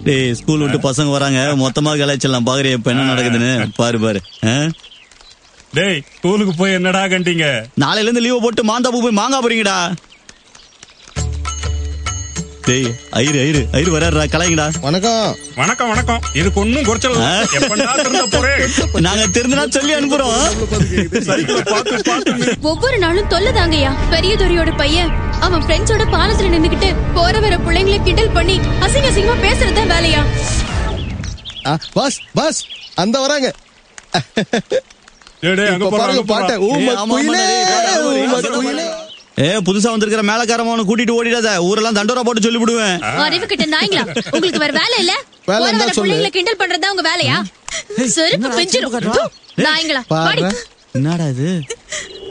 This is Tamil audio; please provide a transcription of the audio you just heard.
டேய் ஸ்கூல் விட்டு பசங்க வராங்க மொத்தமா கலாய்ச்சிடலாம் பாக்குறிய இப்ப என்ன நடக்குதுன்னு பாரு பாரு ஆ? டேய் ஸ்கூலுக்கு போய் என்னடா கண்டீங்க நாளையில இருந்து லீவ் போட்டு மாந்தாப்பு போய் மாங்கா போறீங்கடா டேய் ஐரு ஐரு ஐரு வராருடா கலாய்ங்கடா வணக்கம் வணக்கம் வணக்கம் இதுக்கு ஒன்னும் குறைச்சல் இல்ல. எப்படா திருந்த போறேன் நாங்க தெரிஞ்சுனா சொல்லி அனுப்புறோம் சைக்கிள் பார்த்து பார்த்து நீ- ஒவ்வொரு நாளும் தொல்லதாங்கய்யா பெரியதுரையோட பையன் அவன் ஃப்ரெண்ட்ஸோட பாலத்துல நின்னுக்கிட்டு போற வர பிள்ளைங்களை கிண்டல் பண்ணி அசிங்க அசிங்கமா பேசுறதுதான் வேலையா ஆ, பஸ் பஸ் அந்த வராங்க டேய், டேய், அங்க இப்ப போறா, பாருங்க அங்க போறா. பாட்டை ஊம ஏய், ஆமா, குயிலே ஆமா, டேய், டேய், ஊம டேய், குயிலே ஏ புதுசா வந்திருக்கிற மேலக்காரமான கூட்டிட்டு ஓடிடாத ஊரெல்லாம் தண்டோரா போட்டு சொல்லி விடுவேன் அறிவு கிட்ட நாய்ங்களா உங்களுக்கு வேற வேலை இல்ல வேலை போற இருந்தா வர சொல்லு. பிள்ளைங்களை கிண்டல் பண்றதா உங்க வேலையா செருப்பு பிஞ்சிரும் தூ, நாய்ங்களா பாரு வாடி என்னடா இது